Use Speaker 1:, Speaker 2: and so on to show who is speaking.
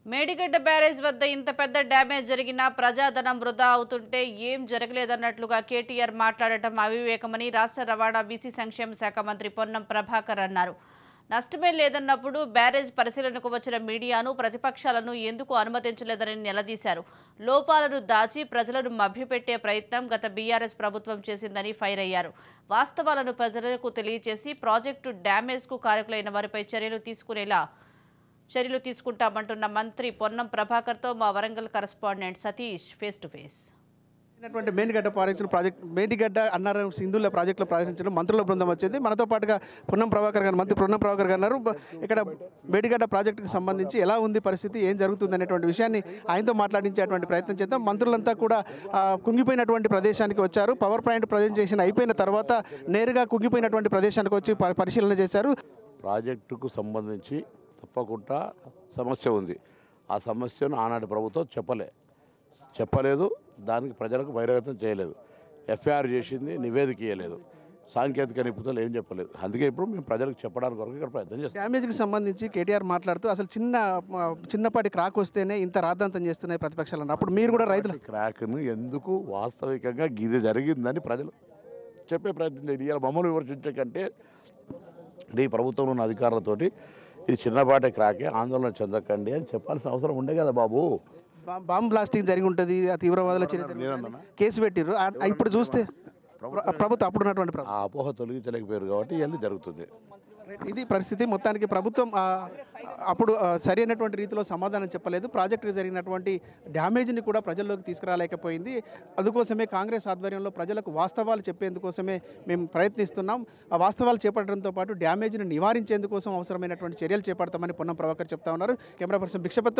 Speaker 1: Medigadda barrage వద్ద ఇంత పెద్ద డ్యామేజ్ జరిగినా ప్రజాధనం వృధా అవుతుంటే ఏం జరగలేదన్నట్లుగా కేటీఆర్ మాట్లాడటం అవివేకమని రాష్ట్ర రవాణా బీసీ సంక్షేమ శాఖ మంత్రి పొన్నం ప్రభాకర్ అన్నారు నష్టమే లేదన్నప్పుడు బ్యారేజ్ పరిశీలనకు వచ్చిన మీడియాను ప్రతిపక్షాలను ఎందుకు అనుమతించలేదని నిలదీశారు లోపాలను దాచి ప్రజలను మభ్యపెట్టే ప్రయత్నం గత బీఆర్ఎస్ ప్రభుత్వం చేసిందని ఫైర్ అయ్యారు వాస్తవాలను ప్రజలకు తెలియజేసి ప్రాజెక్టు డ్యామేజ్కు కారకులైన వారిపై చర్యలు తీసుకునేలా చర్యలు తీసుకుంటామంటున్న మంత్రి పొన్నం ప్రభాకర్తో మా Warangal correspondent Satish face to face
Speaker 2: అయినటువంటి మేడిగడ్డ ప్రాజెక్టు ప్రాజెక్ట్ మేడిగడ్డ అన్నారం సింధుల ప్రాజెక్టులో ప్రారంభించడం మంత్రుల బృందం వచ్చింది మనతో పాటుగా పొన్నం ప్రభాకర్ గారు మంత్రి పొన్నం ప్రభాకర్ గారు అన్నారు బ- ఇక్కడ మేడిగడ్డ ప్రాజెక్టుకి సంబంధించి ఎలా ఉంది పరిస్థితి ఏం జరుగుతుంది అనేటువంటి విషయాన్ని ఆయనతో మాట్లాడించేటువంటి ప్రయత్నం చేద్దాం మంత్రులంతా కూడా ఆ, కుంగిపోయినటువంటి ప్రదేశానికి వచ్చారు పవర్ పాయింట్ ప్రజెంటేషన్ అయిపోయిన తర్వాత నేరుగా కుంగిపోయినటువంటి ప్రదేశానికి వచ్చి ప- పరిశీలన చేశారు
Speaker 3: ప్రాజెక్టుకు సంబంధించి తప్పకుండా సమస్య ఉంది ఆ సమస్యను ఆనాటి ప్రభుత్వం చెప్పలే చెప్పలేదు దానికి ప్రజలకు బహిర్గతం చేయలేదు ఎఫ్ఐఆర్ చేసింది నివేదిక ఇవ్వలేదు సాంకేతిక నిపుణులు ఏం చెప్పలేదు అందుకే ఇప్పుడు మేము ప్రజలకు చెప్పడానికి వరకు ఇక్కడ ప్రయత్నం చేస్తాం
Speaker 2: డ్యామేజ్కి సంబంధించి కేటీఆర్ మాట్లాడుతూ అసలు చిన్న ఆ, చిన్నపాటి క్రాక్ వస్తేనే ఇంత రాద్ధాంతం చేస్తున్నాయి ప్రతిపక్షాలు అన్నారు. అప్పుడు మీరు కూడా రైతులు
Speaker 3: క్రాక్ను ఎందుకు వాస్తవికంగా గిది జరిగిందని ప్రజలు చెప్పే ప్రయత్నం చేయాలి ఇవాళ మమ్మల్ని విమర్శించే కంటే ఈ ప్రభుత్వంలో ఉన్న అధికారులతోటి ఇది చిన్నపాటి క్రాకే ఆందోళన చెందకండి అని చెప్పాల్సిన అవసరం ఉండే కదా బాబు
Speaker 2: బా- బాంబ్ బ్లాస్టింగ్ జరిగి ఉంటుంది ఆ తీవ్రవాదుల చరిత్ర
Speaker 3: నేనన్నానా?
Speaker 2: కేసు పెట్టిర్రు ఆ- ఆ ఇప్పుడు చూస్తే ప్ర- ప్రభుత్వం అప్పుడు ఉన్నటువంటి ప్రభుత్వం
Speaker 3: ఆ అపోహ తొలగించలేకపోయారు కాబట్టి ఇవన్నీ జరుగుతుంది
Speaker 2: ఇది పరిస్థితి మొత్తానికి ప్రభుత్వం ఆ, అప్పుడు ఆ, సరి అయినటువంటి రీతిలో సమాధానం చెప్పలేదు ప్రాజెక్టుకి జరిగినటువంటి డ్యామేజ్ని కూడా ప్రజల్లోకి తీసుకురాలేకపోయింది అందుకోసమే కాంగ్రెస్ ఆధ్వర్యంలో ప్రజలకు వాస్తవాలు చెప్పేందుకోసమే మేము ప్రయత్నిస్తున్నాం ఆ వాస్తవాలు చేపట్టడంతో పాటు డ్యామేజ్ని నివారించేందుకోసం అవసరమైనటువంటి చర్యలు చేపడతామని పొన్నం ప్రభాకర్ చెప్తా ఉన్నారు కెమెరా పర్సన్ భిక్షపత్